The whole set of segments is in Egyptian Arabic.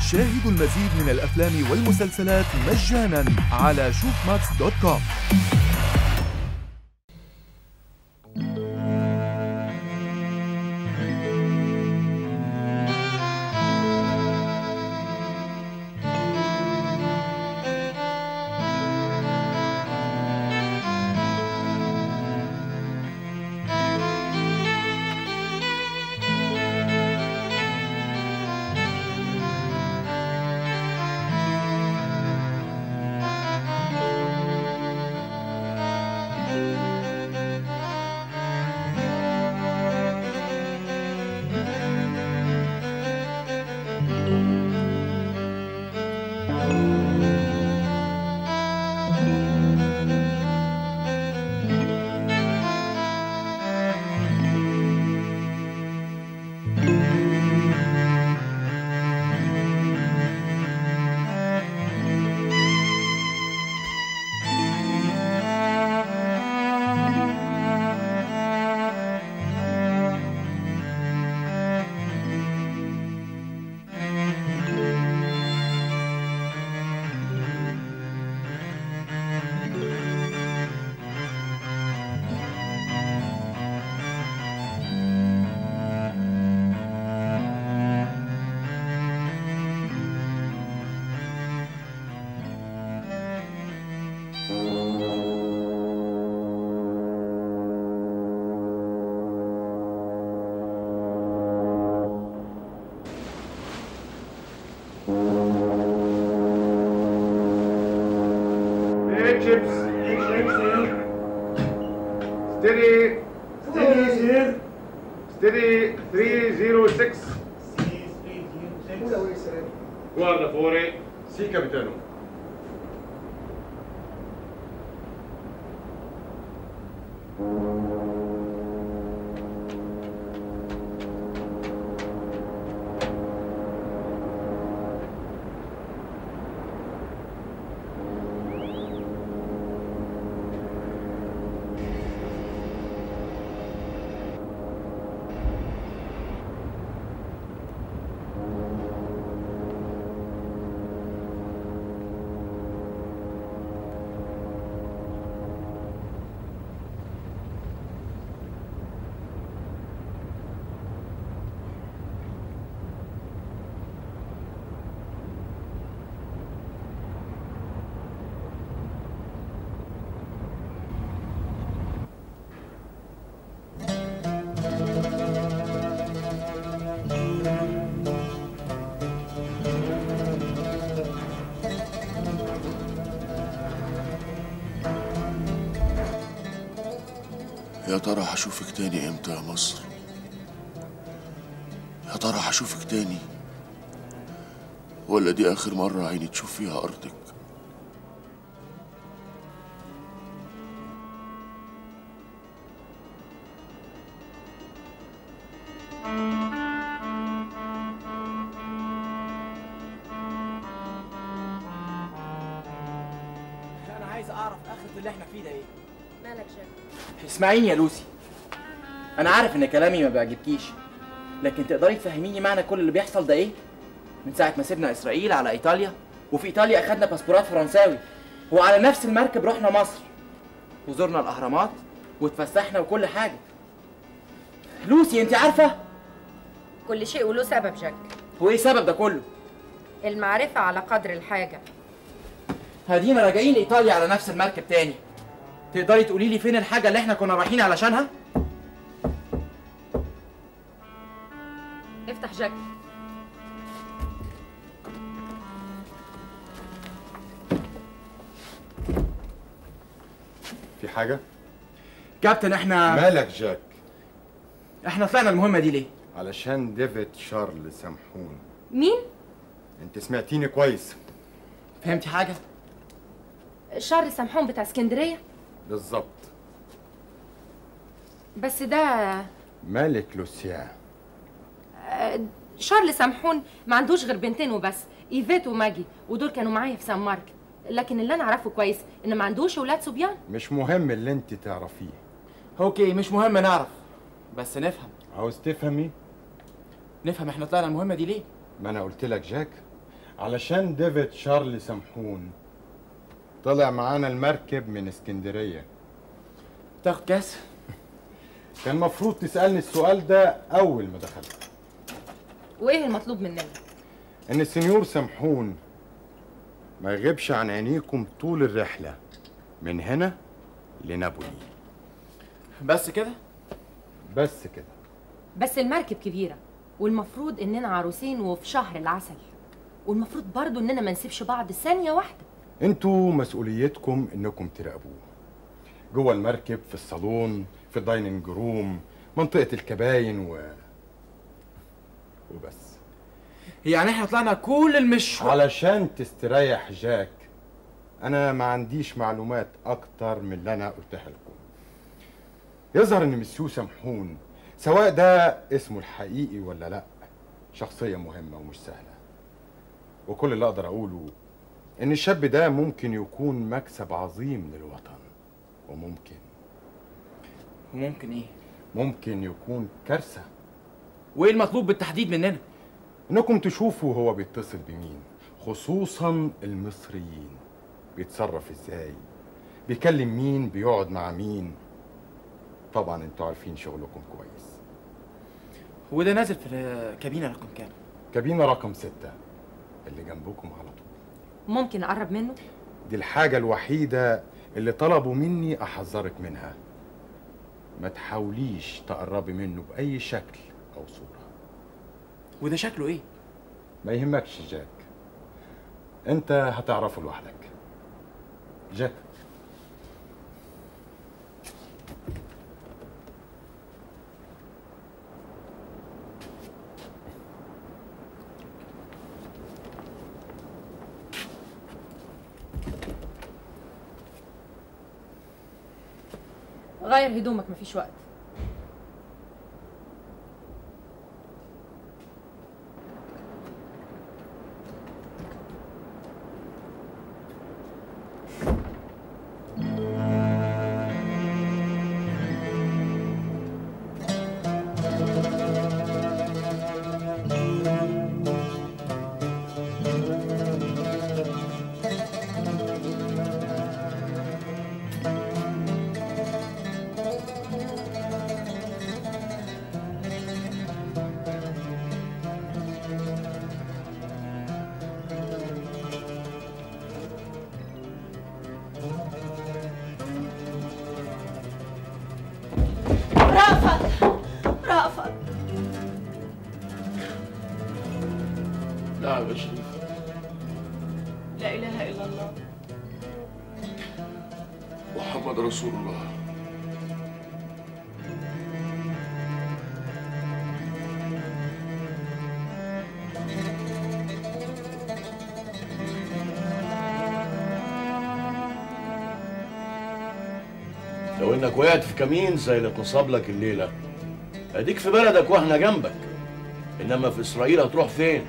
شاهدوا المزيد من الأفلام والمسلسلات مجانا على شوفماكس دوت كوم Hey, chips. Steady. Steady here. Steady 306. Guarda fuori. Sì, capitano. يا ترى هشوفك تاني امتى يا مصر يا ترى هشوفك تاني ولا دي اخر مرة عيني تشوف فيها ارضك انا عايز اعرف اخرة اللي احنا فيه ده ايه مالك جاك اسمعيني يا لوسي انا عارف ان كلامي ما بيعجبكيش لكن تقدري تفهميني معنى كل اللي بيحصل ده ايه من ساعه ما سيبنا اسرائيل على ايطاليا وفي ايطاليا اخدنا باسبورات فرنساوي وعلى نفس المركب رحنا مصر وزرنا الاهرامات واتفسحنا وكل حاجه لوسي انت عارفه كل شيء وله سبب جاك هو ايه السبب ده كله المعرفة على قدر الحاجة هدينا راجعين ايطاليا على نفس المركب تاني تقدري تقولي لي فين الحاجه اللي احنا كنا رايحين علشانها افتح جاك في حاجة؟ كابتن احنا مالك جاك؟ احنا طلعنا المهمه دي ليه علشان ديفيد شارل سامحون مين؟ انت سمعتيني كويس فهمتي حاجه شارل سمحون بتاع اسكندرية بالظبط بس ده مالك لوسيان آه، شارل سمحون ما عندوش غير بنتين وبس ايفيت وماجي ودول كانوا معايا في سان مارك لكن اللي انا اعرفه كويس ان ما عندوش اولاد صبيان مش مهم اللي انت تعرفيه اوكي مش مهم نعرف بس نفهم عاوز تفهمي نفهم احنا طلعنا المهمه دي ليه ما انا قلت لك جاك علشان ديفيد شارل سمحون طلع معانا المركب من اسكندرية تاخد كاس كان المفروض تسألني السؤال ده أول ما دخلت وايه المطلوب مننا إن السنيور سمحون ما يغيبش عن عينيكم طول الرحلة من هنا لنابولي بس كده بس كده بس المركب كبيره والمفروض اننا عروسين وفي شهر العسل والمفروض برضو اننا ما نسيبش بعض ثانيه واحده انتوا مسؤوليتكم انكم تراقبوه جوه المركب في الصالون في الدايننج روم منطقة الكباين و وبس يعني احنا طلعنا كل المشوار علشان تستريح جاك انا ما عنديش معلومات اكتر من اللي انا قلتها لكم يظهر ان مسيو سمحون سواء ده اسمه الحقيقي ولا لا شخصية مهمة ومش سهلة وكل اللي اقدر اقوله ان الشاب ده ممكن يكون مكسب عظيم للوطن وممكن وممكن ايه ممكن يكون كارثة وايه المطلوب بالتحديد مننا انكم تشوفوا هو بيتصل بمين خصوصا المصريين بيتصرف ازاي بيكلم مين بيقعد مع مين طبعا انتوا عارفين شغلكم كويس وده نازل في الكابينه رقم كام كابينة رقم ستة اللي جنبكم على طول ممكن اقرب منه دي الحاجة الوحيدة اللي طلبوا مني أحذرك منها ما تحاوليش تقربي منه بأي شكل أو صورة وده شكله ايه ما يهمكش جاك أنت هتعرفه لوحدك جاك غير هدومك مفيش وقت رأفت رأفت نعم يا شريف لا إله إلا الله محمد رسول الله لو انك وقعت في كمين زي اللي اتنصب لك الليله اديك في بلدك واحنا جنبك انما في اسرائيل هتروح فين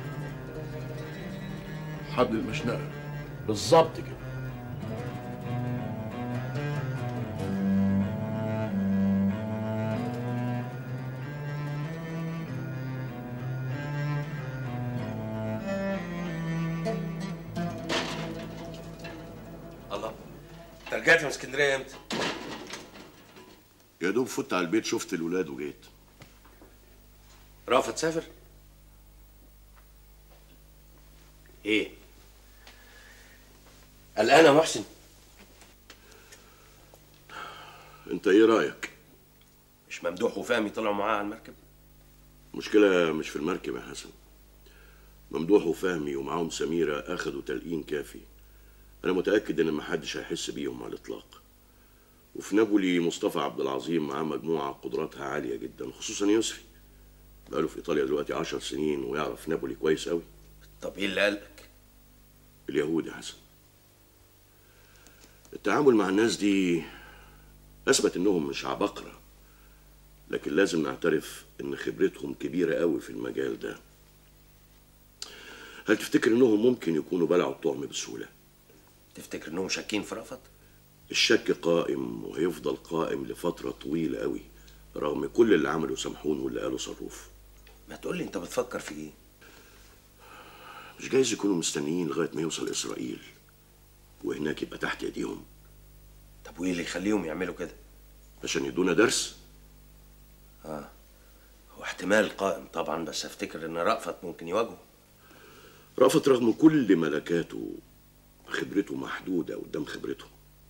حبل المشنقه بالظبط كده الله انت رجعت من اسكندريه امتى؟ يا دوب فت على البيت شفت الولاد وجيت رافض سافر؟ ايه؟ قلقان يا محسن؟ انت ايه رايك مش ممدوح وفهمي طلعوا معاه على المركب؟ المشكله مش في المركب يا حسن ممدوح وفهمي ومعاهم سميره اخدوا تلقين كافي انا متاكد ان محدش هيحس بيهم على الاطلاق وفي نابولي مصطفى عبد العظيم معاه مجموعه قدراتها عاليه جدا خصوصا يسري بقاله في ايطاليا دلوقتي عشر سنين ويعرف نابولي كويس قوي طب ايه اللي قلقك؟ اليهود يا حسن التعامل مع الناس دي اثبت انهم مش عبقرة لكن لازم نعترف ان خبرتهم كبيرة قوي في المجال ده هل تفتكر انهم ممكن يكونوا بلعوا الطعم بسهولة تفتكر انهم شاكين في رأفت؟ الشك قائم وهيفضل قائم لفترة طويلة قوي رغم كل اللي عمله سمحون واللي قاله صروف ما تقول لي انت بتفكر في ايه؟ مش جايز يكونوا مستنيين لغايه ما يوصل اسرائيل وهناك يبقى تحت ايديهم طب وايه اللي يخليهم يعملوا كده عشان يدونا درس هو احتمال قائم طبعا بس افتكر ان رأفت ممكن يواجهه رأفت رغم كل ملكاته خبرته محدودة قدام خبرته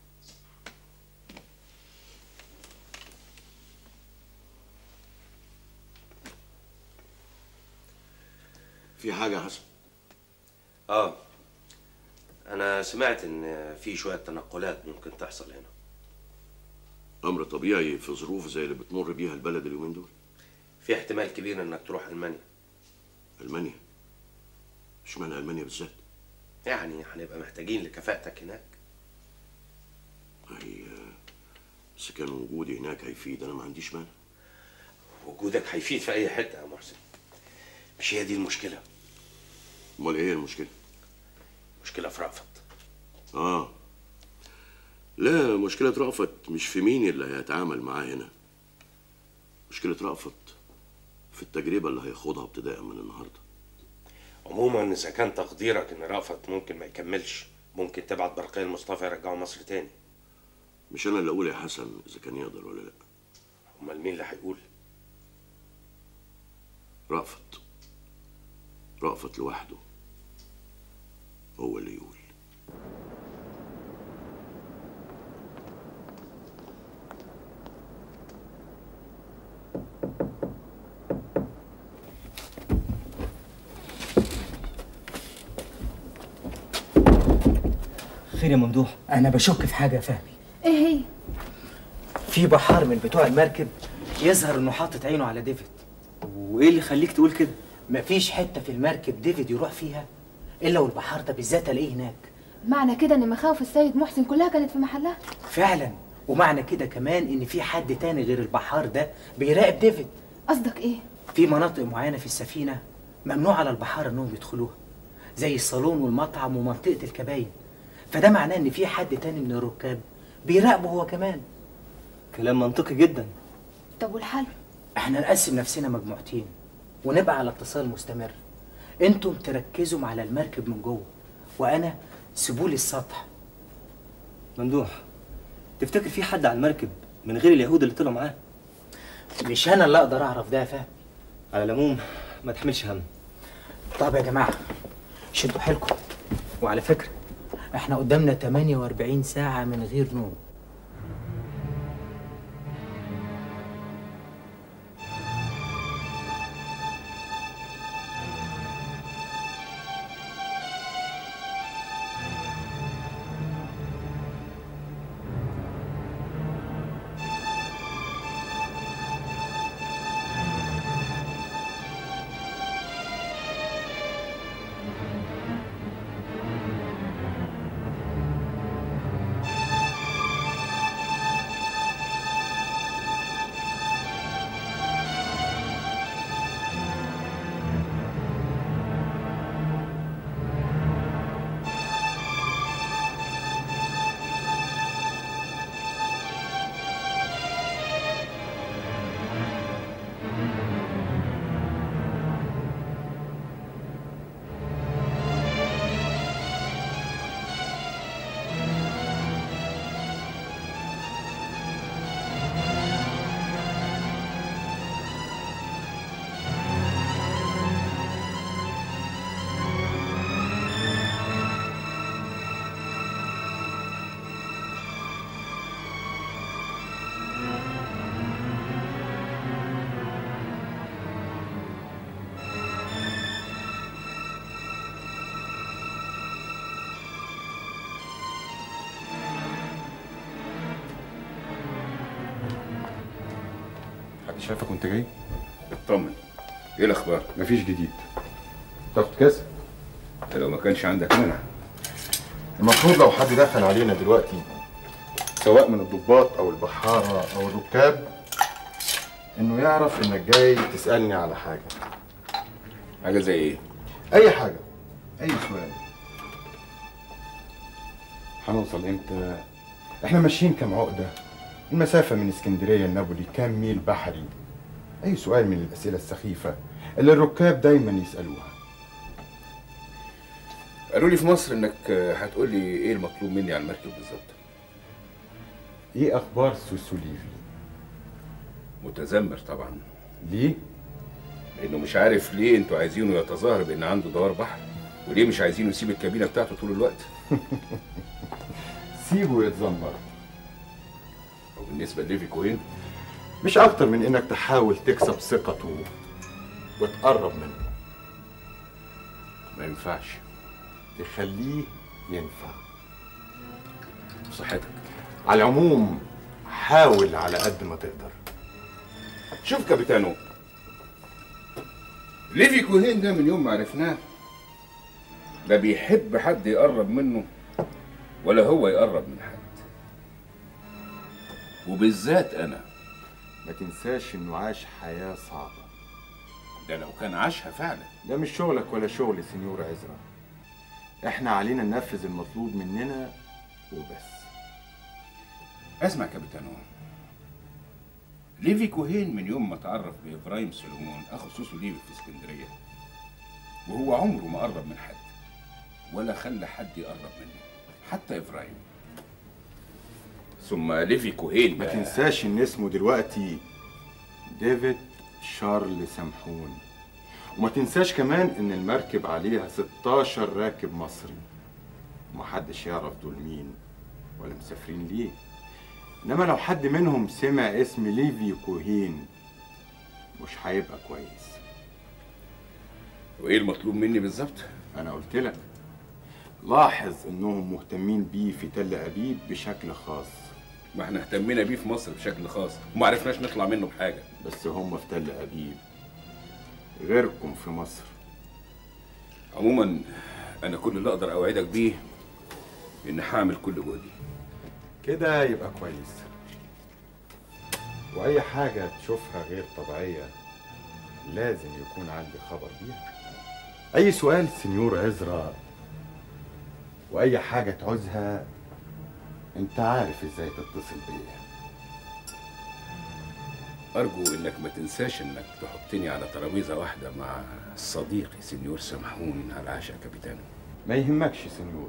في حاجة يا حسن اه انا سمعت ان في شويه تنقلات ممكن تحصل هنا أمر طبيعي في ظروف زي اللي بتمر بيها البلد اليومين دول في احتمال كبير انك تروح المانيا ألمانيا اشمعنى ألمانيا بالذات؟ يعني هنبقى محتاجين لكفاءتك هناك هي بس كان وجودي هناك هيفيد أنا ما عنديش مانع وجودك هيفيد في اي حته يا محسن مش هي دي المشكله أمال إيه المشكلة؟ مشكله في رأفت آه لا مشكلة رأفت مش في مين اللي هيتعامل معاه هنا مشكلة رأفت في التجربة اللي هيخوضها ابتداء من النهاردة عموما اذا كان تقديرك ان رأفت ممكن ما يكملش ممكن تبعت برقية المصطفى يرجعه مصر تاني مش أنا اللي أقول يا حسن إذا كان يقدر ولا لأ امال مين اللي هيقول رأفت رأفت لوحده هو اللي يقول خير يا ممدوح انا بشك في حاجه يا فهمي ايه هي في بحار من بتوع المركب يظهر انه حاطط عينه على ديفيد وايه اللي يخليك تقول كده مفيش حته في المركب ديفيد يروح فيها الا والبحار ده بالذات الاقيه هناك معنى كده ان مخاوف السيد محسن كلها كانت في محلها فعلا ومعنى كده كمان ان في حد تاني غير البحار ده بيراقب ديفيد قصدك ايه في مناطق معينه في السفينه ممنوع على البحار انهم يدخلوها زي الصالون والمطعم ومنطقه الكباين فده معناه ان في حد تاني من الركاب بيراقبه هو كمان كلام منطقي جدا طب والحل احنا نقسم نفسنا مجموعتين ونبقى على اتصال مستمر انتم تركزوا على المركب من جوه وانا سيبولي السطح ممدوح تفتكر في حد على المركب من غير اليهود اللي طلعوا معاه مش انا اللي اقدر اعرف ده يا فهمي على العموم ما تحملش هم طب يا جماعه شدوا حيلكم وعلى فكره احنا قدامنا 48 ساعه من غير نوم حد شافك وانت جاي؟ اطمن ايه الاخبار مفيش جديد تاخد كاس؟ لو ما كانش عندك مانع المفروض لو حد دخل علينا دلوقتي سواء من الضباط او البحاره او الركاب انه يعرف انك جاي تسالني على حاجه حاجه زي ايه اي حاجه اي سؤال هنوصل امتى احنا ماشيين كام عقده المسافه من اسكندريه لنابولي كام ميل بحري اي سؤال من الاسئله السخيفه اللي الركاب دايما يسالوها قالوا لي في مصر انك هتقول لي ايه المطلوب مني على المركب بالظبط ايه اخبار سوسو ليفي متذمر طبعا ليه لانه مش عارف ليه انتوا عايزينه يتظاهر بان عنده دوار بحر وليه مش عايزينه يسيب الكابينه بتاعته طول الوقت سيبه يتذمر وبالنسبه لليفي كوين مش اكتر من انك تحاول تكسب ثقته وتقرب منه ما ينفعش تخليه ينفع بصحتك على العموم حاول على قد ما تقدر شوف كابيتانو ليفي كوهين ده من يوم ما عرفناه لا بيحب حد يقرب منه ولا هو يقرب من حد وبالذات انا ما تنساش انه عاش حياة صعبة ده لو كان عاشها فعلا ده مش شغلك ولا شغل سنيور عزرا احنا علينا ننفذ المطلوب مننا وبس اسمع كابيتانو ليفي كوهين من يوم ما تعرف بإبراهيم سليمون أخو سوسو ليفي في اسكندرية وهو عمره ما قرب من حد ولا خلى حد يقرب منه حتى إبراهيم ثم ليفي كوهين ما ده تنساش ان اسمه دلوقتي ديفيد شارل سمحون وما تنساش كمان ان المركب عليها 16 راكب مصري ومحدش يعرف دول مين ولا مسافرين ليه انما لو حد منهم سمع اسم ليفي كوهين مش هيبقى كويس وإيه المطلوب مني بالظبط؟ انا قلت لك لاحظ انهم مهتمين بيه في تل ابيب بشكل خاص ما احنا اهتمينا بيه في مصر بشكل خاص وما عرفناش نطلع منه بحاجة بس هم في تل ابيب غيركم في مصر عموما أنا كل اللي أقدر أوعدك بيه إن هعمل كل جهدي كده يبقى كويس واي حاجة تشوفها غير طبيعية لازم يكون عندي خبر بيها اي سؤال سنيور عزرا واي حاجة تعوزها انت عارف ازاي تتصل بيا أرجو إنك ما تنساش إنك تحطني على ترابيزة واحدة مع صديقي سنيور سمحون على العشاء كابيتانو ما يهمكش سنيور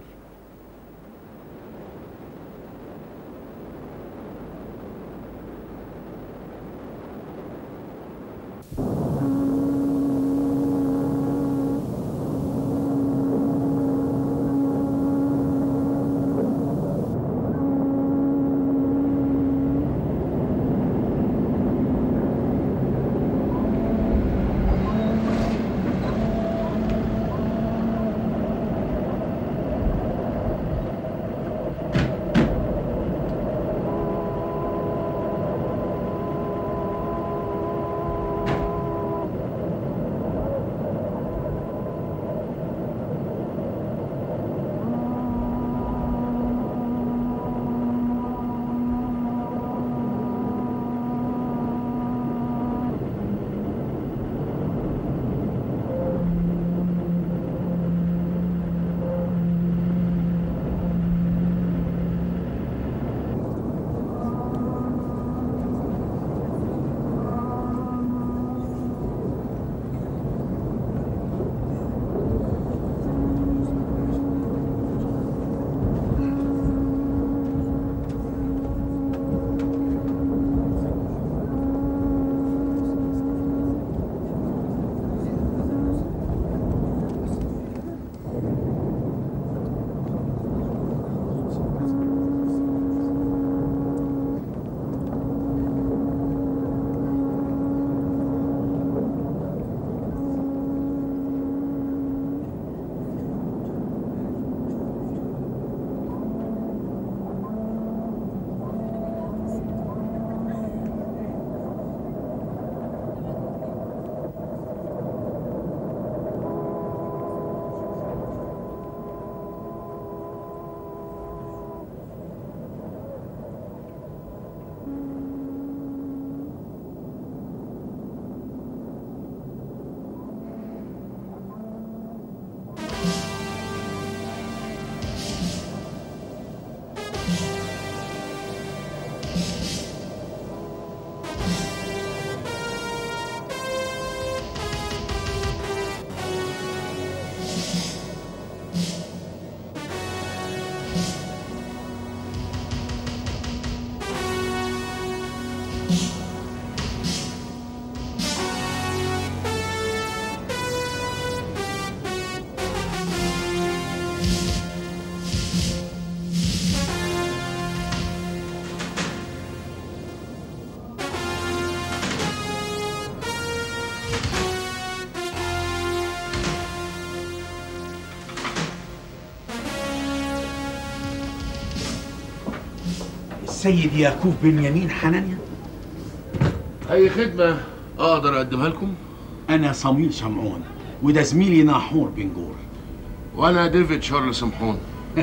السيد يعقوب بنيامين حنانيا اي خدمه اقدر اقدمها لكم انا صميل شمعون وده زميلي ناحور بن جور وانا ديفيد شارل سمحون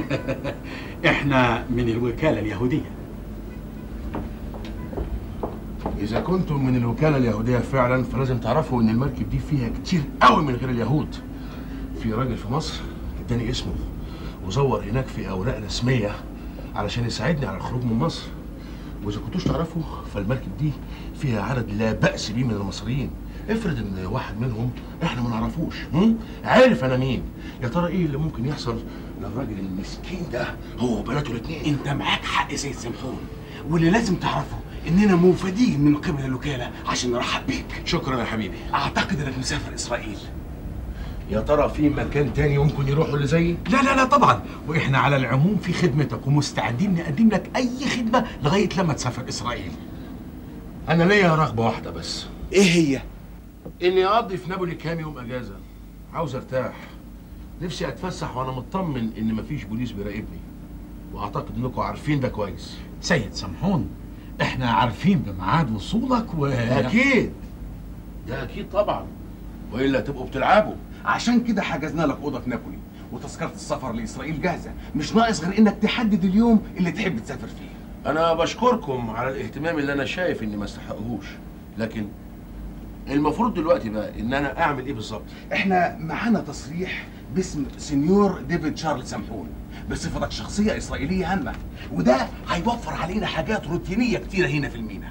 احنا من الوكاله اليهوديه اذا كنتم من الوكاله اليهوديه فعلا فلازم تعرفوا ان المركب دي فيها كتير قوي من غير اليهود في راجل في مصر اداني اسمه وزور هناك في اوراق رسميه علشان يساعدني على الخروج من مصر واذا كنتوش تعرفوا فالمركب دي فيها عدد لا باس به من المصريين افرض ان واحد منهم احنا ما نعرفوش هم؟ عارف انا مين يا ترى ايه اللي ممكن يحصل للراجل المسكين ده هو وبناته الاثنين انت معاك حق سيد سمحون واللي لازم تعرفه اننا موفدين من قبل الوكاله عشان نرحب بيك شكرا يا حبيبي اعتقد انك مسافر اسرائيل يا ترى في مكان تاني ممكن يروحوا اللي زيي لا لا لا طبعا واحنا على العموم في خدمتك ومستعدين نقدم لك اي خدمه لغايه لما تسافر اسرائيل انا ليا رغبه واحده بس ايه هي اني اقضي في نابولي كام يوم اجازه عاوز ارتاح نفسي اتفسح وانا مطمن ان مفيش بوليس بيراقبني واعتقد انكم عارفين ده كويس سيد سمحون احنا عارفين بميعاد وصولك و اكيد ده اكيد طبعا والا تبقوا بتلعبوا عشان كده حجزنا لك اوضه في نابولي وتذكره السفر لاسرائيل جاهزه مش ناقص غير انك تحدد اليوم اللي تحب تسافر فيه انا بشكركم على الاهتمام اللي انا شايف اني ما استحقهوش لكن المفروض دلوقتي بقى ان انا اعمل ايه بالظبط احنا معانا تصريح باسم سنيور ديفيد شارل سامحون بصفتك شخصيه اسرائيليه هامه وده هيوفر علينا حاجات روتينيه كتيره هنا في المينا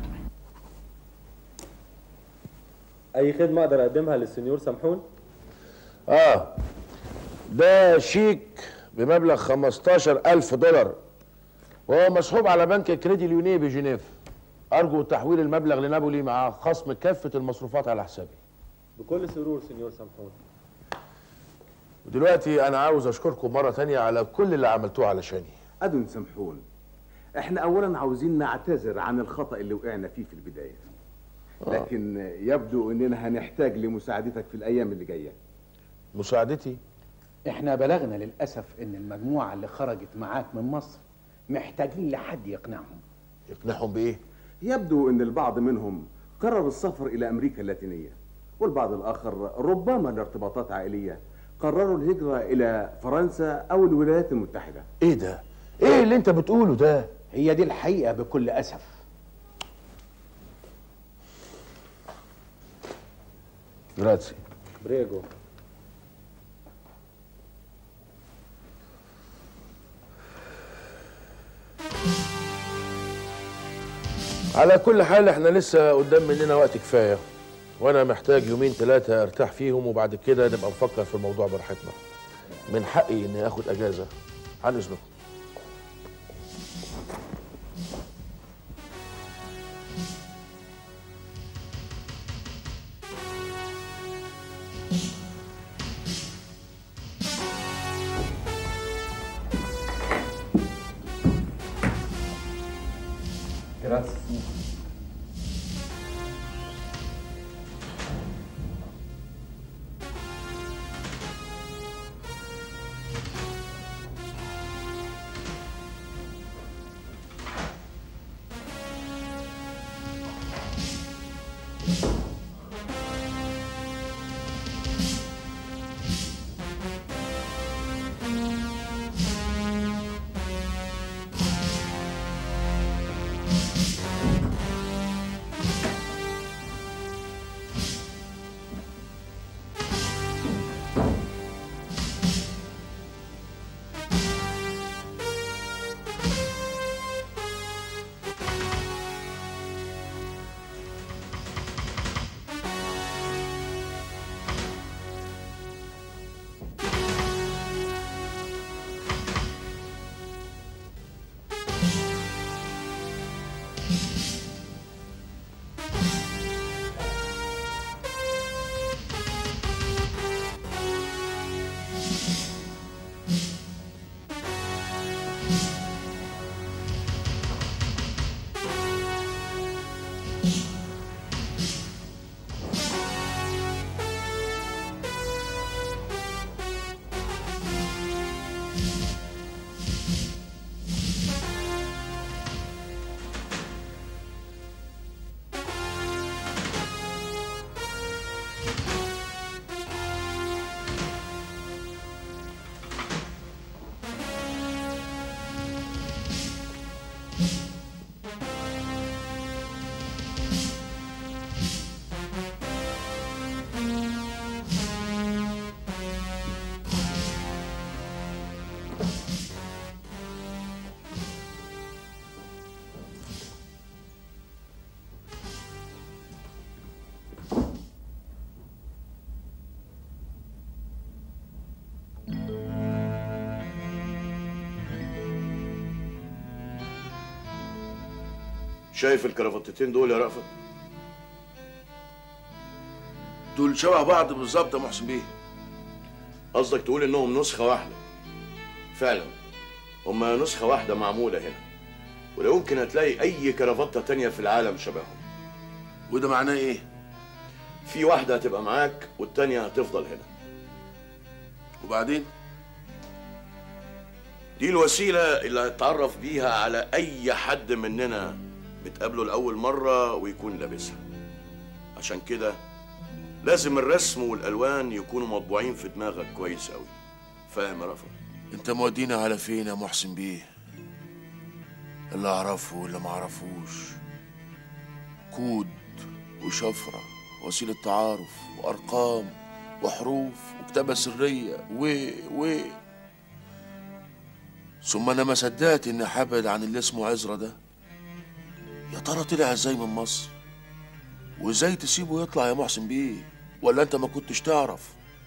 اي خدمه اقدر اقدمها للسنيور سامحون اه ده شيك بمبلغ 15000 دولار وهو مسحوب على بنك كريدي ليونيه بجنيف ارجو تحويل المبلغ لنابولي مع خصم كافه المصروفات على حسابي بكل سرور سنيور سامحون ودلوقتي انا عاوز اشكركم مره تانية على كل اللي عملتوه علشاني أدن سامحون احنا اولا عاوزين نعتذر عن الخطأ اللي وقعنا فيه في البداية لكن يبدو اننا هنحتاج لمساعدتك في الايام اللي جاية مساعدتي احنا بلغنا للاسف ان المجموعه اللي خرجت معاك من مصر محتاجين لحد يقنعهم يقنعهم بايه يبدو ان البعض منهم قرر السفر الى امريكا اللاتينية والبعض الاخر ربما لارتباطات عائلية قرروا الهجرة الى فرنسا او الولايات المتحدة ايه ده ايه اللي انت بتقوله ده هي دي الحقيقه بكل اسف جراتسي بريجو على كل حال احنا لسه قدام مننا وقت كفايه وانا محتاج يومين ثلاثه ارتاح فيهم وبعد كده نبقى نفكر في الموضوع براحتنا من حقي اني اخد اجازه عن اذنكم Grazie. شايف الكرافتتين دول يا رأفت دول شبه بعض بالظبط يا محسن بيه قصدك تقول انهم نسخة واحدة فعلا هما نسخة واحدة معمولة هنا ولا يمكن هتلاقي أي كرافتة تانية في العالم شبههم وده معناه إيه؟ في واحدة هتبقى معاك والتانية هتفضل هنا وبعدين؟ دي الوسيلة اللي هتتعرف بيها على أي حد مننا بتقابله لأول مرة ويكون لابسها عشان كده لازم الرسم والألوان يكونوا مطبوعين في دماغك كويس أوي فاهم يا رفعت؟ انت مودينا على فين يا محسن بيه اللي اعرفه واللي ما اعرفوش كود وشفرة وسيلة تعارف وارقام وحروف وكتابة سرية و و ثم انا ما صدقت اني حابد عن اللي اسمه عزرا ده يا ترى طلع ازاي من مصر وازاي تسيبه يطلع يا محسن بيه ولا انت ما كنتش تعرف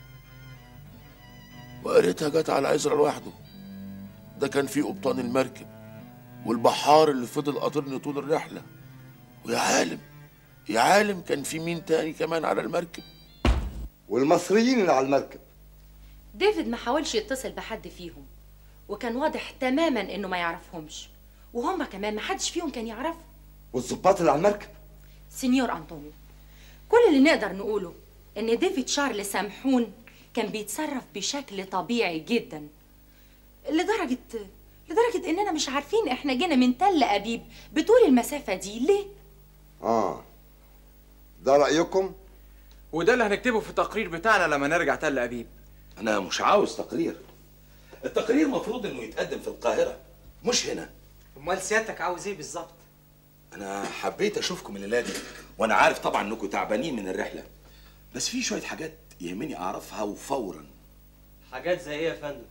وقريتها جت على عزرا لوحده ده كان فيه قبطان المركب والبحار اللي فضل قاطرني طول الرحلة ويا عالم يا عالم كان في مين تاني كمان على المركب والمصريين اللي على المركب ديفيد ما حاولش يتصل بحد فيهم وكان واضح تماما انه ما يعرفهمش وهم كمان ما حدش فيهم كان يعرفه والظباط اللي على المركب سينيور أنطونيو كل اللي نقدر نقوله إن ديفيد شارل سامحون كان بيتصرف بشكل طبيعي جدا لدرجة لدرجة إننا مش عارفين إحنا جينا من تل أبيب بطول المسافة دي ليه؟ اه ده رأيكم؟ وده اللي هنكتبه في التقرير بتاعنا لما نرجع تل أبيب انا مش عاوز تقرير التقرير مفروض انه يتقدم في القاهره مش هنا امال سيادتك عاوز ايه بالظبط انا حبيت اشوفكم الليله دي وانا عارف طبعا انكم تعبانين من الرحله بس في شويه حاجات يهمني اعرفها وفورا حاجات زي ايه يا فندم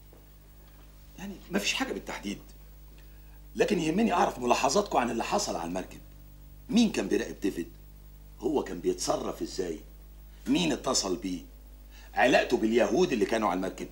يعني مفيش حاجه بالتحديد لكن يهمني اعرف ملاحظاتكم عن اللي حصل على المركب مين كان بيراقب ديفيد هو كان بيتصرف ازاي مين اتصل بيه علاقته باليهود اللي كانوا على المركب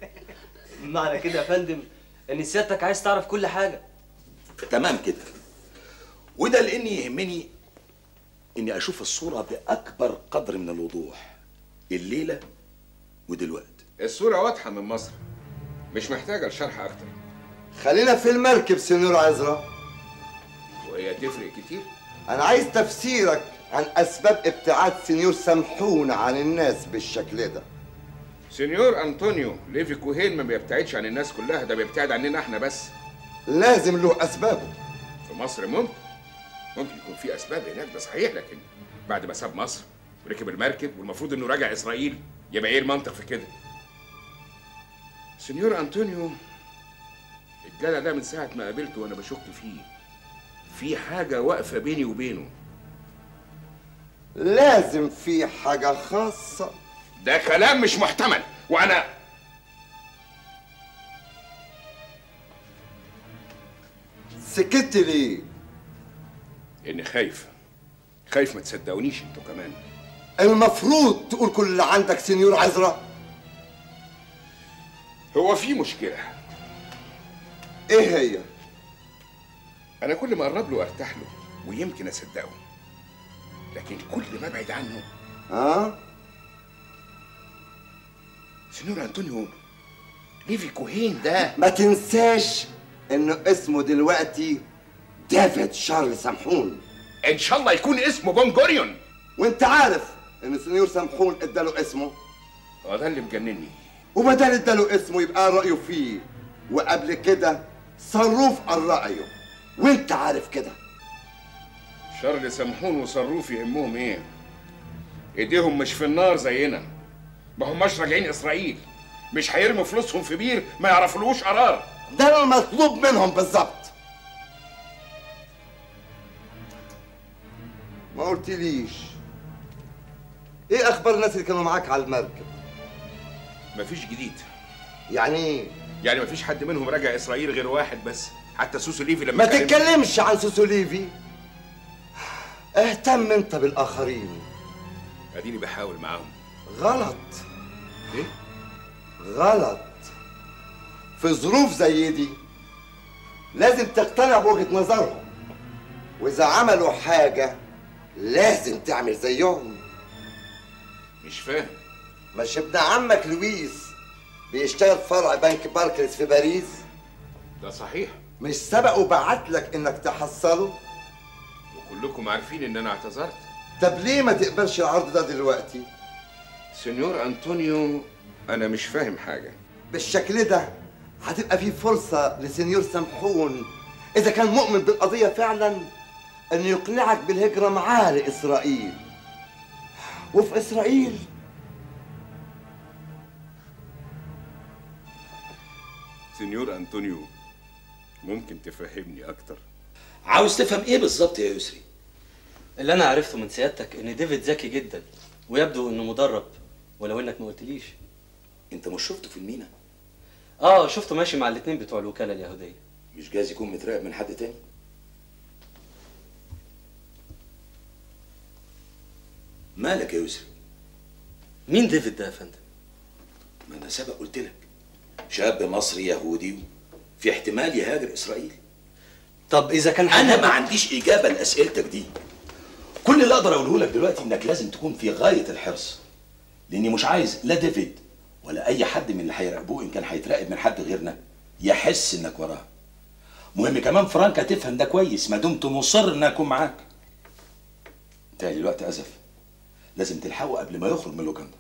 معنى كده يا فندم ان سيادتك عايز تعرف كل حاجه تمام كده وده لاني يهمني اني اشوف الصوره باكبر قدر من الوضوح الليله ودلوقتي الصورة واضحة من مصر مش محتاجة لشرح أكتر خلينا في المركب سنور عزرا وهي تفرق كتير انا عايز تفسيرك عن اسباب ابتعاد سنيور سامحون عن الناس بالشكل ده سينيور أنطونيو ليفي كوهين ما بيبتعدش عن الناس كلها ده بيبتعد عننا احنا بس لازم له اسبابه في مصر ممكن ممكن يكون في أسباب هناك ده صحيح لكن بعد ما ساب مصر وركب المركب والمفروض إنه راجع إسرائيل يبقى إيه المنطق في كده؟ سينيور أنطونيو الجدع ده من ساعة ما قابلته وأنا بشك فيه في حاجة واقفة بيني وبينه لازم في حاجة خاصة ده كلام مش محتمل وأنا سكت ليه إني خايف خايف ما تصدقونيش انتوا كمان المفروض تقول كل اللي عندك سنيور عزرا هو في مشكلة ايه هي أنا كل ما أقرب له أرتاح له ويمكن أصدقه لكن كل ما أبعد عنه ها سنور أنطونيو ليفي كوهين ده ما تنساش انه اسمه دلوقتي ديفيد شارل سامحون ان شاء الله يكون اسمه بون جوريون وانت عارف ان سنيور سامحون اداله اسمه هو ده اللي مجنني وبدل اداله اسمه يبقى رايه فيه وقبل كده صروف قال رايه وانت عارف كده شارل سمحون وصروف يهمهم ايه ايديهم مش في النار زينا ما هماش راجعين اسرائيل مش هيرموا فلوسهم في بير ما يعرفلوش قرار ده المطلوب منهم بالظبط ما قلتليش ايه اخبار الناس اللي كانوا معاك على المركب مفيش جديد يعني ايه يعني مفيش حد منهم راجع اسرائيل غير واحد بس حتى سوسو ليفي لما ما كلمني- تتكلمش عن سوسو ليفي اهتم انت بالاخرين اديني بحاول معاهم غلط ايه غلط في ظروف زي دي لازم تقتنع بوجهة نظرهم واذا عملوا حاجه لازم تعمل زيهم مش فاهم مش ابن عمك لويس بيشتغل في فرع بنك باركليز في باريس ده صحيح مش سبق وبعت لك انك تحصله وكلكم عارفين ان انا اعتذرت طب ليه ما تقبلش العرض ده دلوقتي سنيور انطونيو انا مش فاهم حاجه بالشكل ده هتبقى في فرصة لسنيور سمحون إذا كان مؤمن بالقضية فعلا إنه يقنعك بالهجرة معاه لإسرائيل وفي إسرائيل سنيور انطونيو ممكن تفهمني اكتر عاوز تفهم ايه بالظبط يا يسري اللي انا عرفته من سيادتك ان ديفيد ذكي جدا ويبدو انه مدرب ولو انك ما قلتليش انت مش شفته في المينا اه شفته ماشي مع الاتنين بتوع الوكاله اليهوديه مش جايز يكون متراقب من حد تاني مالك يا يسري مين ديفيد ده يا فندم ما انا سبق قلت لك شاب مصري يهودي في احتمال يهاجر اسرائيل طب اذا كان انا ما عنديش اجابه لاسئلتك دي كل اللي اقدر اقوله لك دلوقتي انك لازم تكون في غايه الحرص لاني مش عايز لا ديفيد ولا اي حد من اللي هيراقبوه ان كان هيتراقب من حد غيرنا يحس انك وراه مهم كمان فرانكا تفهم ده كويس ما دمت مصر ان اكون معاك تاني الوقت اسف لازم تلحقه قبل ما يخرج من لوكاندا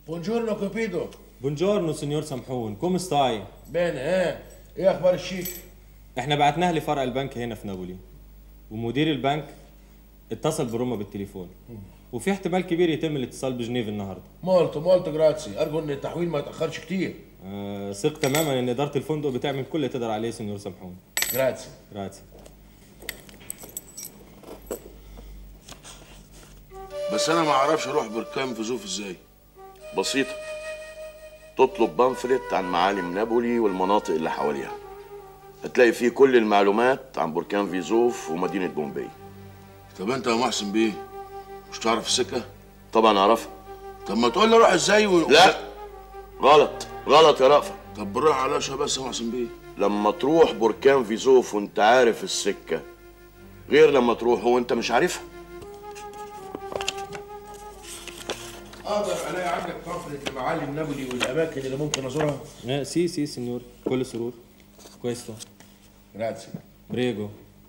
Buongiorno Cupido. بونجورنو سنيور سامحون كوم ستاي بان ها ايه اخبار الشيك؟ احنا بعتناه لفرع البنك هنا في نابولي ومدير البنك اتصل بروما بالتليفون وفي احتمال كبير يتم الاتصال بجنيف النهارده مولتو مولتو جراتسي ارجو ان التحويل ما يتاخرش كتير آه ثق تماما ان اداره الفندق بتعمل كل اللي تقدر عليه سنيور سامحون جراتسي جراتسي بس انا ما اعرفش اروح بركان فيزوف ازاي بسيطة تطلب بامفلت عن معالم نابولي والمناطق اللي حواليها هتلاقي فيه كل المعلومات عن بركان فيزوف ومدينة بومبي طب انت يا محسن بيه مش تعرف السكه طبعا اعرفها طب ما تقول لي اروح ازاي و... لا غلط غلط يا رأفت طب بالراحه على شويه بس يا محسن بيه لما تروح بركان فيزوف وانت عارف السكة غير لما تروح وانت مش عارفها اقدر الاقي عندك بامفلت لمعالم نابولي والاماكن اللي ممكن ازورها؟ آه سي سي سنيور كل سرور كويستو جراتسي بريجو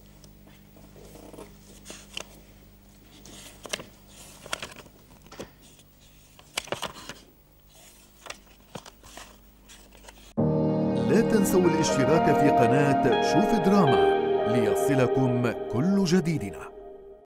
لا تنسوا الاشتراك في قناة شوف دراما ليصلكم كل جديدنا